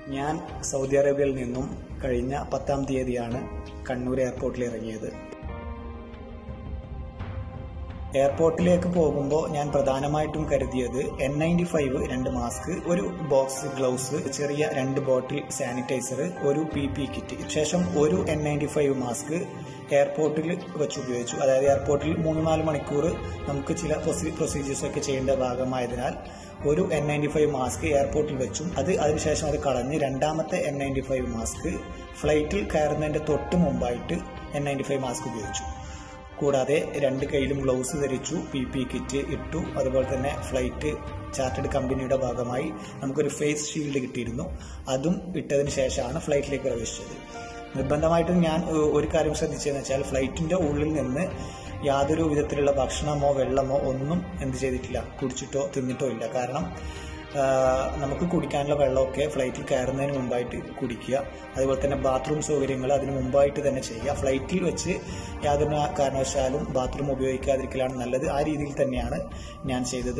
ഞാൻ സൗദി അറേബ്യയിൽ നിന്നും കഴിഞ്ഞ പത്താം തീയതിയാണ് കണ്ണൂർ എയർപോർട്ടിൽ ഇറങ്ങിയത് എയർപോർട്ടിലേക്ക് പോകുമ്പോൾ ഞാൻ പ്രധാനമായിട്ടും കരുതിയത് എൻ നയൻറ്റി ഫൈവ് രണ്ട് മാസ്ക് ഒരു ബോക്സ് ഗ്ലൗസ് ചെറിയ രണ്ട് ബോട്ടിൽ സാനിറ്റൈസർ ഒരു പി പി കിറ്റ് ശേഷം ഒരു എൻ നയൻറ്റി ഫൈവ് മാസ്ക് എയർപോർട്ടിൽ വെച്ച് ഉപയോഗിച്ചു അതായത് എയർപോർട്ടിൽ മൂന്ന് നാല് മണിക്കൂർ നമുക്ക് ചില പ്രൊസീജിയേഴ്സ് ഒക്കെ ചെയ്യേണ്ട ഭാഗമായതിനാൽ ഒരു എൻ നയൻറ്റി ഫൈവ് മാസ്ക് എയർപോർട്ടിൽ വെച്ചും അത് അതിനുശേഷം അത് കളഞ്ഞ് രണ്ടാമത്തെ എൻ നയൻറ്റി ഫൈവ് മാസ്ക് ഫ്ലൈറ്റിൽ കയറുന്നതിന്റെ തൊട്ട് മുമ്പായിട്ട് എൻ നയൻറ്റി ഫൈവ് മാസ്ക് ഉപയോഗിച്ചു കൂടാതെ രണ്ട് കയ്യിലും ഗ്ലൗസ് ധരിച്ചു പി പി കിറ്റ് ഇട്ടു അതുപോലെ തന്നെ ഫ്ലൈറ്റ് ചാർട്ടേഡ് കമ്പനിയുടെ ഭാഗമായി നമുക്കൊരു ഫേസ് ഷീൽഡ് കിട്ടിയിരുന്നു അതും ഇട്ടതിന് ശേഷമാണ് ഫ്ലൈറ്റിലേക്ക് പ്രവേശിച്ചത് നിർബന്ധമായിട്ടും ഞാൻ ഏഹ്, ഒരു കാര്യം ശ്രദ്ധിച്ചതെന്ന് വെച്ചാൽ ഫ്ലൈറ്റിന്റെ ഉള്ളിൽ നിന്ന് യാതൊരു വിധത്തിലുള്ള ഭക്ഷണമോ വെള്ളമോ ഒന്നും എന്ത് ചെയ്തിട്ടില്ല കുടിച്ചിട്ടോ തിന്നിട്ടോ ഇല്ല കാരണം ആഹ്, നമുക്ക് കുടിക്കാനുള്ള വെള്ളമൊക്കെ ഫ്ലൈറ്റിൽ കയറുന്നതിന് മുമ്പായിട്ട് കുടിക്കുക അതുപോലെ തന്നെ ബാത്റൂം സൗകര്യങ്ങൾ അതിന് മുമ്പായിട്ട് തന്നെ ചെയ്യുക ഫ്ലൈറ്റിൽ വെച്ച് യാതൊരു കാരണവശാലും ബാത്റൂം ഉപയോഗിക്കാതിരിക്കലാണ് നല്ലത് ആ രീതിയിൽ തന്നെയാണ് ഞാൻ ചെയ്തത്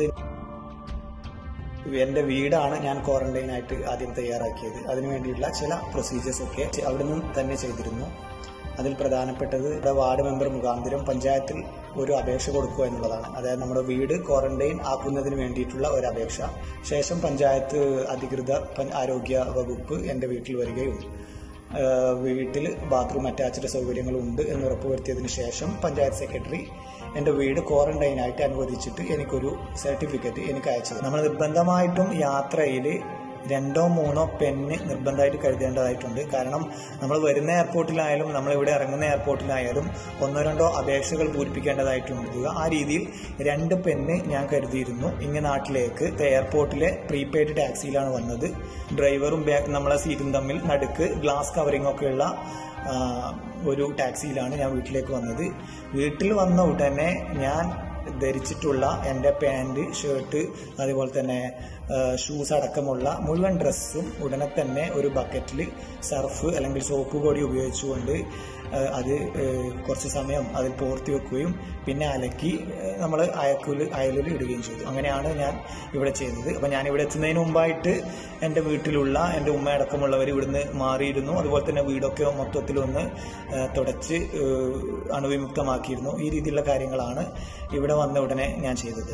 എന്റെ വീടാണ് ഞാൻ ക്വാറന്റൈൻ ആയിട്ട് ആദ്യം തയ്യാറാക്കിയത് അതിനുവേണ്ടിയുള്ള ചില പ്രൊസീജിയേഴ്സ് ഒക്കെ അവിടെ നിന്ന് തന്നെ ചെയ്തിരുന്നു അതിൽ പ്രധാനപ്പെട്ടത് ഇവിടെ വാർഡ് മെമ്പർ മുഖാന്തരം പഞ്ചായത്തിൽ ഒരു അപേക്ഷ കൊടുക്കുക എന്നുള്ളതാണ് അതായത് നമ്മുടെ വീട് ക്വാറന്റൈൻ ആക്കുന്നതിന് വേണ്ടിയിട്ടുള്ള ഒരു അപേക്ഷ ശേഷം പഞ്ചായത്ത് അധികൃതർ പ- ആരോഗ്യ വകുപ്പ് എന്റെ വീട്ടിൽ വരികയും ആഹ് വീട്ടിൽ ബാത്റൂം അറ്റാച്ച്ഡ് സൗകര്യങ്ങളുണ്ട് എന്ന് ഉറപ്പുവരുത്തിയതിനു ശേഷം പഞ്ചായത്ത് സെക്രട്ടറി എന്റെ വീട് ക്വാറന്റൈൻ ആയിട്ട് അനുവദിച്ചിട്ട് എനിക്കൊരു സർട്ടിഫിക്കറ്റ് എനിക്ക് അയച്ചത് നമ്മൾ നിർബന്ധമായിട്ടും യാത്രയിൽ രണ്ടോ മൂന്നോ പെന്ന് നിർബന്ധമായിട്ട് കരുതേണ്ടതായിട്ടുണ്ട് കാരണം നമ്മൾ വരുന്ന എയർപോർട്ടിലായാലും നമ്മൾ ഇവിടെ ഇറങ്ങുന്ന എയർപോർട്ടിലായാലും ഒന്നോ രണ്ടോ അപേക്ഷകൾ പൂരിപ്പിക്കേണ്ടതായിട്ടുണ്ട് ആ രീതിയിൽ രണ്ട് പെന്ന് ഞാൻ കരുതിയിരുന്നു ഇങ്ങ് നാട്ടിലേക്ക് എയർപോർട്ടിലെ പ്രീപെയ്ഡ് ടാക്സിയിലാണ് വന്നത് ഡ്രൈവറും ബാക്ക് നമ്മളെ സീറ്റും തമ്മിൽ നടുക്ക് ഗ്ലാസ് കവറിംഗ് ഒക്കെയുള്ള ആ, ഒരു ടാക്സിയിലാണ് ഞാൻ വീട്ടിലേക്ക് വന്നത് വീട്ടിൽ വന്ന ഉടനെ ഞാൻ ധരിച്ചിട്ടുള്ള എൻ്റെ പാൻറ് ഷർട്ട് അതുപോലെ തന്നെ ഷൂസ് അടക്കമുള്ള മുഴുവൻ ഡ്രസ്സും ഉടനെ തന്നെ ഒരു ബക്കറ്റിൽ സർഫ് അല്ലെങ്കിൽ സോപ്പ് പൊടി ഉപയോഗിച്ചുകൊണ്ട് ആ, അത് ഏ, കുറച്ച് സമയം അതിൽ പോർത്തി വെക്കുകയും പിന്നെ അലക്കി നമ്മൾ അയക്കുൽ അയലിൽ ഇടുകയും ചെയ്തു അങ്ങനെയാണ് ഞാൻ ഇവിടെ ചെയ്തത് അപ്പം ഞാൻ ഇവിടെ എത്തുന്നതിന് മുമ്പായിട്ട് എൻ്റെ വീട്ടിലുള്ള എൻ്റെ ഉമ്മ അടക്കമുള്ളവർ ഇവിടുന്ന് മാറിയിരുന്നു അതുപോലെ തന്നെ വീടൊക്കെ മൊത്തത്തിൽ ഒന്ന് ആ, തുടച്ച് ഏ, അണുവിമുക്തമാക്കിയിരുന്നു ഈ രീതിയിലുള്ള കാര്യങ്ങളാണ് ഇവിടെ വന്ന ഉടനെ ഞാൻ ചെയ്തത്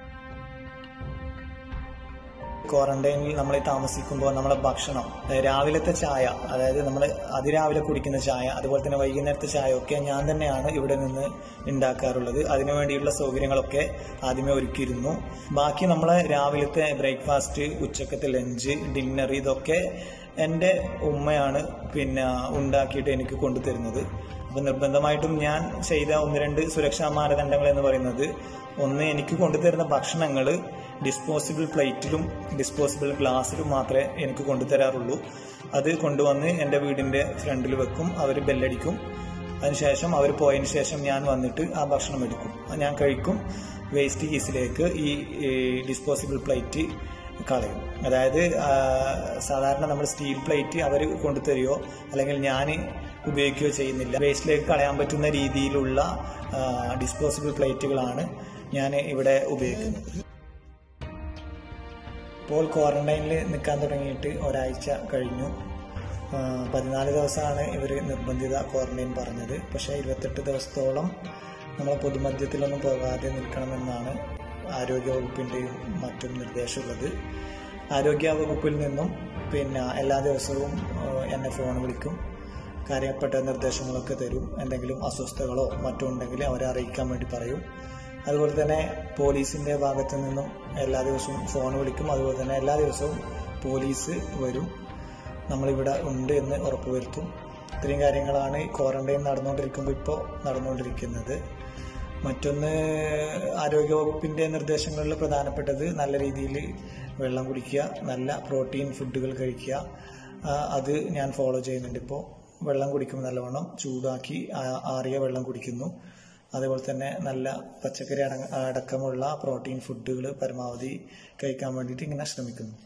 ക്വാറന്റൈനിൽ നമ്മൾ താമസിക്കുമ്പോൾ നമ്മളെ ഭക്ഷണം അതായത് രാവിലത്തെ ചായ അതായത് നമ്മൾ അതിരാവിലെ കുടിക്കുന്ന ചായ അതുപോലെ തന്നെ വൈകുന്നേരത്തെ ചായ ഒക്കെ ഞാൻ തന്നെയാണ് ഇവിടെ നിന്ന് ഉണ്ടാക്കാറുള്ളത് അതിനു വേണ്ടിയുള്ള സൗകര്യങ്ങളൊക്കെ ആദ്യമേ ഒരുക്കിയിരുന്നു ബാക്കി നമ്മളെ രാവിലത്തെ ബ്രേക്ക്ഫാസ്റ്റ് ഉച്ചക്കത്തെ ലഞ്ച് ഡിന്നർ ഇതൊക്കെ എൻ്റെ ഉമ്മയാണ് പിന്നെ ഉണ്ടാക്കിയിട്ട് എനിക്ക് കൊണ്ടുതരുന്നത് അപ്പൊ നിർബന്ധമായിട്ടും ഞാൻ ചെയ്ത ഒന്ന് രണ്ട് സുരക്ഷാ മാനദണ്ഡങ്ങൾ എന്ന് പറയുന്നത് ഒന്ന് എനിക്ക് കൊണ്ടുതരുന്ന ഭക്ഷണങ്ങൾ ഡിസ്പോസിബിൾ പ്ലേറ്റിലും ഡിസ്പോസിബിൾ ഗ്ലാസ്സിലും മാത്രമേ എനിക്ക് കൊണ്ടുതരാറുള്ളൂ അത് കൊണ്ടുവന്ന് എൻ്റെ വീടിന്റെ ഫ്രണ്ടിൽ വെക്കും അവർ ബെല്ലടിക്കും അതിനുശേഷം അവർ പോയതിന് ശേഷം ഞാൻ വന്നിട്ട് ആ ഭക്ഷണം എടുക്കും അത് ഞാൻ കഴിക്കും വേസ്റ്റ് കീസിലേക്ക് ഈ ഡിസ്പോസിബിൾ പ്ലേറ്റ് കളയും അതായത് ആ, സാധാരണ നമ്മൾ സ്റ്റീൽ പ്ലേറ്റ് അവർ കൊണ്ടുതരികയോ അല്ലെങ്കിൽ ഞാൻ ഉപയോഗിക്കുകയോ ചെയ്യുന്നില്ല വേസ്റ്റിലേക്ക് കളയാൻ പറ്റുന്ന രീതിയിലുള്ള ഡിസ്പോസിബിൾ പ്ലേറ്റുകളാണ് ഞാൻ ഇവിടെ ഉപയോഗിക്കുന്നത് ഇപ്പോൾ ക്വാറന്റൈനിൽ നിൽക്കാൻ തുടങ്ങിയിട്ട് ഒരാഴ്ച കഴിഞ്ഞു ആ, പതിനാല് ദിവസമാണ് ഇവർ നിർബന്ധിത ക്വാറന്റൈൻ പറഞ്ഞത് പക്ഷേ ഇരുപത്തെട്ട് ദിവസത്തോളം നമ്മളെ പൊതുമധ്യത്തിലൊന്നും പോകാതെ നിൽക്കണമെന്നാണ് ആരോഗ്യ വകുപ്പിൻ്റെയും മറ്റും നിർദ്ദേശമുള്ളത് ആരോഗ്യ വകുപ്പിൽ നിന്നും പിന്നെ എല്ലാ ദിവസവും ആ, എന്നെ ഫോൺ വിളിക്കും കാര്യപ്പെട്ട നിർദ്ദേശങ്ങളൊക്കെ തരും എന്തെങ്കിലും അസ്വസ്ഥതകളോ മറ്റോ ഉണ്ടെങ്കിൽ അവരെ അറിയിക്കാൻ വേണ്ടി പറയും അതുപോലെ തന്നെ പോലീസിന്റെ ഭാഗത്തു നിന്നും എല്ലാ ദിവസവും ഫോൺ വിളിക്കും അതുപോലെ തന്നെ എല്ലാ ദിവസവും പോലീസ് വരും നമ്മളിവിടെ ഉണ്ട് എന്ന് ഉറപ്പുവരുത്തും ഇത്രയും കാര്യങ്ങളാണ് ഈ ക്വാറന്റൈൻ നടന്നുകൊണ്ടിരിക്കുമ്പോൾ ഇപ്പോൾ നടന്നുകൊണ്ടിരിക്കുന്നത് മറ്റൊന്ന് ആരോഗ്യവകുപ്പിന്റെ നിർദ്ദേശങ്ങളിൽ പ്രധാനപ്പെട്ടത് നല്ല രീതിയിൽ വെള്ളം കുടിക്കുക നല്ല പ്രോട്ടീൻ ഫുഡുകൾ കഴിക്കുക ആ, അത് ഞാൻ ഫോളോ ചെയ്യുന്നുണ്ട് ഇപ്പോൾ വെള്ളം കുടിക്കുമ്പോൾ നല്ലവണ്ണം ചൂടാക്കി ആ- ആറിയ വെള്ളം കുടിക്കുന്നു അതേപോലെ തന്നെ നല്ല പച്ചക്കറി അടങ്ങ അടക്കമുള്ള പ്രോട്ടീൻ ഫുഡുകൾ പരമാവധി കഴിക്കാൻ വേണ്ടിയിട്ട് ഇങ്ങനെ ശ്രമിക്കുന്നു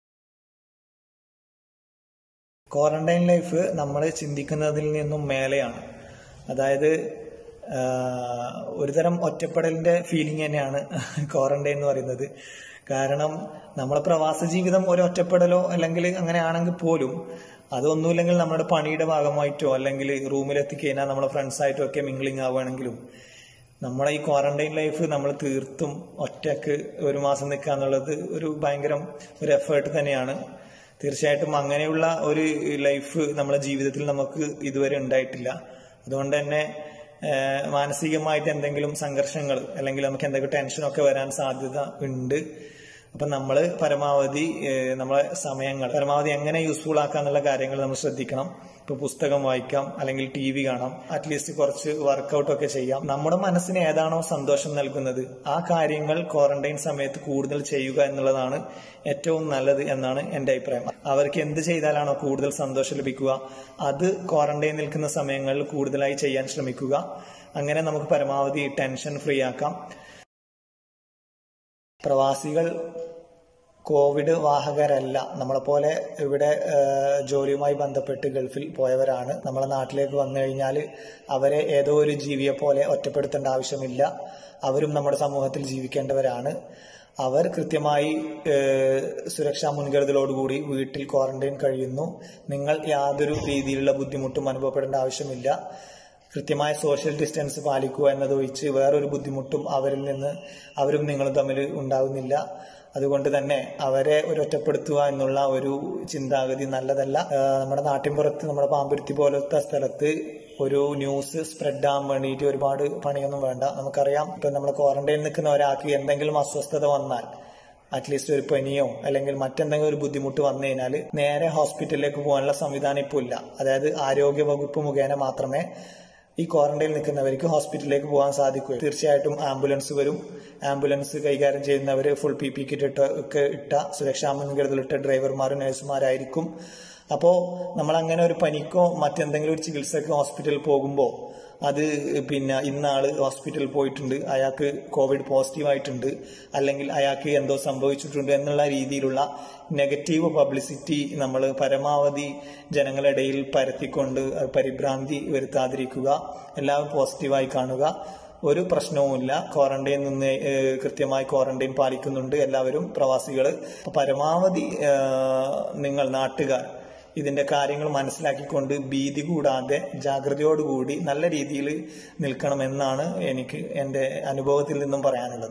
ക്വാറന്റൈൻ ലൈഫ് നമ്മൾ ചിന്തിക്കുന്നതിൽ നിന്നും മേലെയാണ് അതായത് ആഹ്, ഒരുതരം ഒറ്റപ്പെടലിന്റെ ഫീലിംഗ് തന്നെയാണ് ക്വാറന്റൈൻ എന്ന് പറയുന്നത് കാരണം നമ്മളെ പ്രവാസ ജീവിതം ഒരു ഒറ്റപ്പെടലോ അല്ലെങ്കിൽ അങ്ങനെ ആണെങ്കിൽ പോലും അതൊന്നുമില്ലെങ്കിൽ നമ്മുടെ പണിയുടെ ഭാഗമായിട്ടോ അല്ലെങ്കിൽ റൂമിലെത്തിക്കഴിഞ്ഞാൽ നമ്മുടെ ഫ്രണ്ട്സായിട്ടോ ഒക്കെ മിംഗ്ലിംഗ് ആവുകയാണെങ്കിലും നമ്മുടെ ഈ ക്വാറന്റൈൻ ലൈഫ് നമ്മൾ തീർത്തും ഒറ്റക്ക് ഒരു മാസം നിൽക്കുക എന്നുള്ളത് ഒരു ഭയങ്കര ഒരു എഫേർട്ട് തന്നെയാണ് തീർച്ചയായിട്ടും അങ്ങനെയുള്ള ഒരു ലൈഫ് നമ്മുടെ ജീവിതത്തിൽ നമുക്ക് ഇതുവരെ ഉണ്ടായിട്ടില്ല അതുകൊണ്ട് തന്നെ ഏഹ്, മാനസികമായിട്ട് എന്തെങ്കിലും സംഘർഷങ്ങൾ അല്ലെങ്കിൽ നമുക്ക് എന്തെങ്കിലും ടെൻഷനൊക്കെ വരാൻ സാധ്യത ഉണ്ട് അപ്പൊ നമ്മൾ പരമാവധി ഏഹ്, നമ്മളെ സമയങ്ങൾ പരമാവധി എങ്ങനെ യൂസ്ഫുൾ ആക്കാന്നുള്ള കാര്യങ്ങൾ നമ്മൾ ശ്രദ്ധിക്കണം ഇപ്പൊ പുസ്തകം വായിക്കാം അല്ലെങ്കിൽ ടി വി കാണാം അറ്റ്ലീസ്റ്റ് കുറച്ച് വർക്കൗട്ട് ഒക്കെ ചെയ്യാം നമ്മുടെ മനസ്സിന് ഏതാണോ സന്തോഷം നൽകുന്നത് ആ കാര്യങ്ങൾ ക്വാറന്റൈൻ സമയത്ത് കൂടുതൽ ചെയ്യുക എന്നുള്ളതാണ് ഏറ്റവും നല്ലത് എന്നാണ് എന്റെ അഭിപ്രായം അവർക്ക് എന്ത് ചെയ്താലാണോ കൂടുതൽ സന്തോഷം ലഭിക്കുക അത് ക്വാറന്റൈൻ നിൽക്കുന്ന സമയങ്ങളിൽ കൂടുതലായി ചെയ്യാൻ ശ്രമിക്കുക അങ്ങനെ നമുക്ക് പരമാവധി ടെൻഷൻ ഫ്രീ ആക്കാം പ്രവാസികൾ കോവിഡ് വാഹകരല്ല നമ്മളെപ്പോലെ ഇവിടെ ഏഹ്, ജോലിയുമായി ബന്ധപ്പെട്ട് ഗൾഫിൽ പോയവരാണ് നമ്മളെ നാട്ടിലേക്ക് വന്നു കഴിഞ്ഞാൽ അവരെ ഏതോ ഒരു ജീവിയെ പോലെ ഒറ്റപ്പെടുത്തേണ്ട ആവശ്യമില്ല അവരും നമ്മുടെ സമൂഹത്തിൽ ജീവിക്കേണ്ടവരാണ് അവർ കൃത്യമായി ഏഹ്, സുരക്ഷാ മുൻകരുതലോടുകൂടി വീട്ടിൽ ക്വാറന്റൈൻ കഴിയുന്നു നിങ്ങൾ യാതൊരു രീതിയിലുള്ള ബുദ്ധിമുട്ടും അനുഭവപ്പെടേണ്ട ആവശ്യമില്ല കൃത്യമായ സോഷ്യൽ ഡിസ്റ്റൻസ് പാലിക്കുക എന്നതൊഴിച്ച് വേറൊരു ബുദ്ധിമുട്ടും അവരിൽ നിന്ന് അവരും നിങ്ങളും തമ്മിൽ ഉണ്ടാകുന്നില്ല അതുകൊണ്ട് തന്നെ അവരെ ഒരു ഒറ്റപ്പെടുത്തുക എന്നുള്ള ഒരു ചിന്താഗതി നല്ലതല്ല ആ, നമ്മുടെ നാട്ടിൻപുറത്ത് നമ്മുടെ പാമ്പുരുത്തി പോലത്തെ സ്ഥലത്ത് ഒരു ന്യൂസ് സ്പ്രെഡ് ആകാൻ വേണ്ടിയിട്ട് ഒരുപാട് പണിയൊന്നും വേണ്ട നമുക്കറിയാം ഇപ്പൊ നമ്മൾ ക്വാറന്റൈനിൽ നിൽക്കുന്ന ഒരാൾക്ക് എന്തെങ്കിലും അസ്വസ്ഥത വന്നാൽ അറ്റ്ലീസ്റ്റ് ഒരു പനിയോ അല്ലെങ്കിൽ മറ്റെന്തെങ്കിലും ഒരു ബുദ്ധിമുട്ട് വന്നു കഴിഞ്ഞാൽ നേരെ ഹോസ്പിറ്റലിലേക്ക് പോകാനുള്ള സംവിധാനം ഇപ്പോൾ ഇല്ല അതായത് ആരോഗ്യ വകുപ്പ് മുഖേന മാത്രമേ ഈ ക്വാറന്റൈനിൽ നിൽക്കുന്നവർക്ക് ഹോസ്പിറ്റലിലേക്ക് പോകാൻ സാധിക്കൂ തീർച്ചയായിട്ടും ആംബുലൻസ് വരും ആംബുലൻസ് കൈകാര്യം ചെയ്യുന്നവർ ഫുൾ പി പി കിറ്റ് ഇട്ട ഒക്കെ ഇട്ട സുരക്ഷാ മുൻകരുതലിട്ട ഡ്രൈവർമാരും നഴ്സുമാരായിരിക്കും അപ്പോൾ നമ്മൾ അങ്ങനെ ഒരു പനിക്കോ മറ്റെന്തെങ്കിലും ഒരു ചികിത്സക്കോ ഹോസ്പിറ്റലിൽ പോകുമ്പോൾ അത് പിന്നെ ഇന്നാള് ഹോസ്പിറ്റലിൽ പോയിട്ടുണ്ട് അയാൾക്ക് കോവിഡ് പോസിറ്റീവ് ആയിട്ടുണ്ട് അല്ലെങ്കിൽ അയാൾക്ക് എന്തോ സംഭവിച്ചിട്ടുണ്ട് എന്നുള്ള രീതിയിലുള്ള നെഗറ്റീവ് പബ്ലിസിറ്റി നമ്മൾ പരമാവധി ജനങ്ങളുടെ ഇടയിൽ പരത്തിക്കൊണ്ട് പരിഭ്രാന്തി വരുത്താതിരിക്കുക എല്ലാവരും പോസിറ്റീവായി കാണുക ഒരു പ്രശ്നവുമില്ല ക്വാറന്റൈൻ നിന്ന് ഏഹ്, കൃത്യമായി ക്വാറന്റൈൻ പാലിക്കുന്നുണ്ട് എല്ലാവരും പ്രവാസികൾ പരമാവധി ഏഹ്, നിങ്ങൾ നാട്ടുകാർ ഇതിന്റെ കാര്യങ്ങൾ മനസ്സിലാക്കിക്കൊണ്ട് ഭീതി കൂടാതെ ജാഗ്രതയോടുകൂടി നല്ല രീതിയിൽ നിൽക്കണമെന്നാണ് എനിക്ക് എൻ്റെ അനുഭവത്തിൽ നിന്നും പറയാനുള്ളത്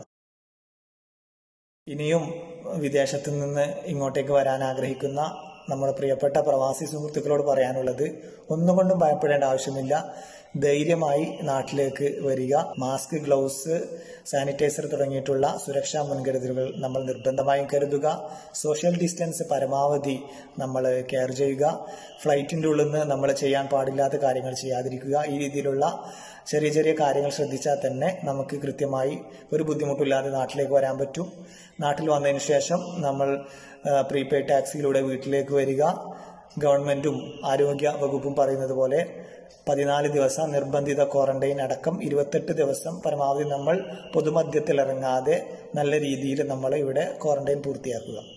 ഇനിയും വിദേശത്ത് നിന്ന് ഇങ്ങോട്ടേക്ക് വരാൻ ആഗ്രഹിക്കുന്ന നമ്മുടെ പ്രിയപ്പെട്ട പ്രവാസി സുഹൃത്തുക്കളോട് പറയാനുള്ളത് ഒന്നുകൊണ്ടും ഭയപ്പെടേണ്ട ആവശ്യമില്ല ധൈര്യമായി നാട്ടിലേക്ക് വരിക മാസ്ക് ഗ്ലൗസ് സാനിറ്റൈസർ തുടങ്ങിയിട്ടുള്ള സുരക്ഷാ മുൻകരുതലുകൾ നമ്മൾ നിർബന്ധമായും കരുതുക സോഷ്യൽ ഡിസ്റ്റൻസ് പരമാവധി നമ്മൾ കെയർ ചെയ്യുക ഫ്ലൈറ്റിന്റെ ഉള്ളിൽ നിന്ന് നമ്മൾ ചെയ്യാൻ പാടില്ലാത്ത കാര്യങ്ങൾ ചെയ്യാതിരിക്കുക ഈ രീതിയിലുള്ള ചെറിയ ചെറിയ കാര്യങ്ങൾ ശ്രദ്ധിച്ചാൽ തന്നെ നമുക്ക് കൃത്യമായി ഒരു ബുദ്ധിമുട്ടില്ലാതെ നാട്ടിലേക്ക് വരാൻ പറ്റും നാട്ടിൽ വന്നതിന് ശേഷം നമ്മൾ പ്രീപെയ്ഡ് ടാക്സിയിലൂടെ വീട്ടിലേക്ക് വരിക ഗവൺമെന്റും ആരോഗ്യ വകുപ്പും പറയുന്നത് പോലെ പതിനാല് ദിവസം നിർബന്ധിത ക്വാറന്റൈൻ അടക്കം ഇരുപത്തെട്ട് ദിവസം പരമാവധി നമ്മൾ പൊതുമധ്യത്തിൽ ഇറങ്ങാതെ നല്ല രീതിയിൽ നമ്മൾ ഇവിടെ ക്വാറന്റൈൻ പൂർത്തിയാക്കുക